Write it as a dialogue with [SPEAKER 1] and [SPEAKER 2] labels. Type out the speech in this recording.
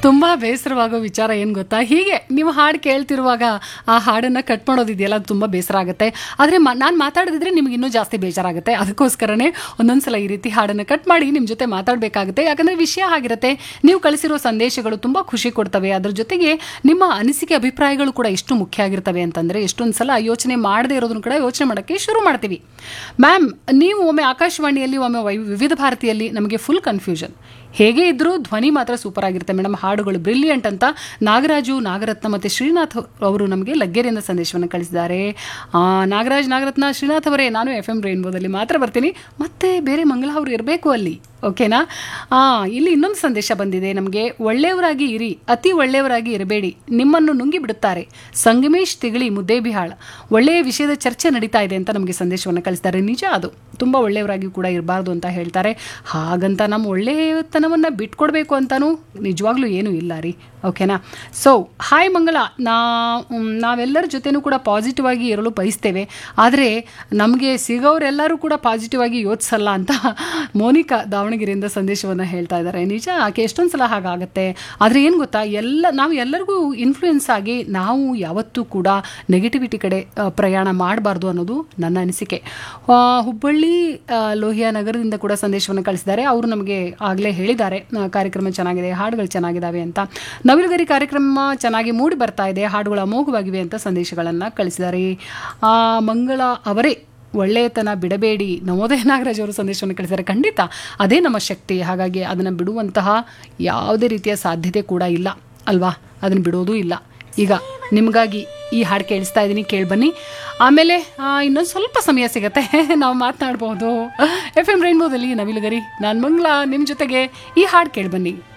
[SPEAKER 1] ತುಂಬ ಬೇಸರವಾಗೋ ವಿಚಾರ ಏನು ಗೊತ್ತಾ ಹೀಗೆ ನೀವು ಹಾಡು ಕೇಳ್ತಿರುವಾಗ ಆ ಹಾಡನ್ನು ಕಟ್ ಮಾಡೋದಿದೆಯಲ್ಲ ಅದು ತುಂಬ ಬೇಸರ ಆಗುತ್ತೆ ಆದರೆ ನಾನು ಮಾತಾಡದಿದ್ರೆ ನಿಮ್ಗೆ ಇನ್ನೂ ಜಾಸ್ತಿ ಬೇಜಾರಾಗುತ್ತೆ ಅದಕ್ಕೋಸ್ಕರನೇ ಒಂದೊಂದ್ಸಲ ಈ ರೀತಿ ಹಾಡನ್ನು ಕಟ್ ಮಾಡಿ ನಿಮ್ಮ ಜೊತೆ ಮಾತಾಡಬೇಕಾಗುತ್ತೆ ಯಾಕಂದರೆ ವಿಷಯ ಆಗಿರುತ್ತೆ ನೀವು ಕಳಿಸಿರೋ ಸಂದೇಶಗಳು ತುಂಬ ಖುಷಿ ಕೊಡ್ತವೆ ಅದ್ರ ಜೊತೆಗೆ ನಿಮ್ಮ ಅನಿಸಿಕೆ ಅಭಿಪ್ರಾಯಗಳು ಕೂಡ ಎಷ್ಟು ಮುಖ್ಯ ಆಗಿರ್ತವೆ ಅಂತಂದರೆ ಎಷ್ಟೊಂದು ಸಲ ಯೋಚನೆ ಮಾಡದೇ ಇರೋದನ್ನು ಕೂಡ ಯೋಚನೆ ಮಾಡೋಕ್ಕೆ ಶುರು ಮಾಡ್ತೀವಿ ಮ್ಯಾಮ್ ನೀವು ಒಮ್ಮೆ ಆಕಾಶವಾಣಿಯಲ್ಲಿ ಒಮ್ಮೆ ವೈ ವಿವಿಧ ಭಾರತಿಯಲ್ಲಿ ನಮಗೆ ಫುಲ್ ಕನ್ಫ್ಯೂಷನ್ ಹೇಗೆ ಇದ್ರೂ ಧ್ವನಿ ಮಾತ್ರ ಸೂಪರ್ ಆಗಿರುತ್ತೆ ಮೇಡಮ್ ಹಾಡುಗಳು ಬ್ರಿಲಿಯಂಟ್ ಅಂತ ನಾಗರಾಜು ನಾಗರತ್ನ ಮತ್ತು ಶ್ರೀನಾಥ್ ಅವರು ನಮಗೆ ಲಗ್ಗೆರೆಯಿಂದ ಸಂದೇಶವನ್ನು ಕಳಿಸಿದ್ದಾರೆ ಆ, ನಾಗರಾಜ್ ನಾಗರತ್ನ ಶ್ರೀನಾಥ್ ಅವರೇ ನಾನು ಎಫ್ ಎಂ ರೇನ್ಬೋದಲ್ಲಿ ಮಾತ್ರ ಬರ್ತೀನಿ ಮತ್ತೆ ಬೇರೆ ಮಂಗಳ ಅವರು ಇರಬೇಕು ಅಲ್ಲಿ ಓಕೆನಾ ಆ, ಇಲ್ಲಿ ಇನ್ನೊಂದು ಸಂದೇಶ ಬಂದಿದೆ ನಮಗೆ ಒಳ್ಳೆಯವರಾಗಿ ಇರಿ ಅತಿ ಒಳ್ಳೆಯವರಾಗಿ ಇರಬೇಡಿ ನಿಮ್ಮನ್ನು ನುಂಗಿ ಬಿಡುತ್ತಾರೆ ಸಂಗಮೇಶ್ ತಿಗಳಿ ಮುದ್ದೇಬಿಹಾಳ್ ಒಳ್ಳೆಯ ವಿಷಯದ ಚರ್ಚೆ ನಡೀತಾ ಇದೆ ಅಂತ ನಮಗೆ ಸಂದೇಶವನ್ನು ಕಳಿಸ್ತಾರೆ ನಿಜ ಅದು ತುಂಬ ಒಳ್ಳೆಯವರಾಗಿ ಕೂಡ ಇರಬಾರ್ದು ಅಂತ ಹೇಳ್ತಾರೆ ಹಾಗಂತ ನಮ್ಮ ಒಳ್ಳೆಯತನವನ್ನು ಬಿಟ್ಕೊಡ್ಬೇಕು ಅಂತಾನೂ ನಿಜವಾಗ್ಲೂ ಏನೂ ಇಲ್ಲ ರೀ ಓಕೆನಾ ಸೊ ಹಾಯ್ ಮಂಗಳ ನಾ ಮ್, ನಾವೆಲ್ಲರ ಜೊತೆನೂ ಕೂಡ ಪಾಸಿಟಿವ್ ಆಗಿ ಇರಲು ಬಯಸ್ತೇವೆ ಆದರೆ ನಮಗೆ ಸಿಗೋರೆಲ್ಲರೂ ಕೂಡ ಪಾಸಿಟಿವ್ ಆಗಿ ಯೋಚಿಸಲ್ಲ ಅಂತ ಮೋನಿಕಾ ದಾವಣಗೆರೆಯಿಂದ ಸಂದೇಶವನ್ನು ಹೇಳ್ತಾ ಇದ್ದಾರೆ ನಿಜ ಆಕೆ ಎಷ್ಟೊಂದು ಸಲ ಹಾಗಾಗುತ್ತೆ ಆದರೆ ಏನು ಗೊತ್ತಾ ಎಲ್ಲ ನಾವು ಎಲ್ಲರಿಗೂ ಇನ್ಫ್ಲೂಯೆನ್ಸ್ ಆಗಿ ನಾವು ಯಾವತ್ತೂ ಕೂಡ ನೆಗೆಟಿವಿಟಿ ಕಡೆ ಆ, ಪ್ರಯಾಣ ಮಾಡಬಾರ್ದು ಅನ್ನೋದು ನನ್ನ ಅನಿಸಿಕೆ ಆ, ಹುಬ್ಬಳ್ಳಿ ಆ, ಲೋಹಿಯಾ ನಗರದಿಂದ ಕೂಡ ಸಂದೇಶವನ್ನು ಕಳಿಸಿದ್ದಾರೆ ಅವರು ನಮಗೆ ಆಗಲೇ ಹೇಳಿದ್ದಾರೆ ಆ, ಕಾರ್ಯಕ್ರಮ ಚೆನ್ನಾಗಿದೆ ಹಾಡುಗಳು ಚೆನ್ನಾಗಿದ್ದಾವೆ ಅಂತ ನವಿಲುಗರಿ ಕಾರ್ಯಕ್ರಮ ಚೆನ್ನಾಗಿ ಮೂಡಿ ಬರ್ತಾ ಇದೆ ಹಾಡುಗಳು ಅಮೋಘವಾಗಿವೆ ಅಂತ ಸಂದೇಶಗಳನ್ನು ಕಳಿಸಿದ್ದಾರೆ ಆ, ಮಂಗಳ ಅವರೇ ಒಳ್ಳೆಯತನ ಬಿಡಬೇಡಿ ನವೋದಯ ನಾಗರಾಜ್ ಅವರು ಸಂದೇಶವನ್ನು ಕಳಿಸಿದ್ದಾರೆ ಖಂಡಿತ ಅದೇ ನಮ್ಮ ಶಕ್ತಿ ಹಾಗಾಗಿ ಅದನ್ನು ಬಿಡುವಂತಹ ಯಾವುದೇ ರೀತಿಯ ಸಾಧ್ಯತೆ ಕೂಡ ಇಲ್ಲ ಅಲ್ವಾ ಅದನ್ನು ಬಿಡೋದೂ ಇಲ್ಲ ಈಗ ನಿಮಗಾಗಿ ಈ ಹಾಡು ಕೇಳಿಸ್ತಾ ಇದ್ದೀನಿ ಕೇಳಿ ಆಮೇಲೆ ಇನ್ನೊಂದು ಸ್ವಲ್ಪ ಸಮಯ ಸಿಗತ್ತೆ ನಾವು ಮಾತನಾಡ್ಬೋದು ಎಫ್ ಎಂ ರೈನ್ಬೋದಲ್ಲಿ ನವಿಲುಗರಿ ನಾನು ಮಂಗ್ಲಾ ನಿಮ್ಮ ಜೊತೆಗೆ ಈ ಹಾಡು ಕೇಳಿ ಬನ್ನಿ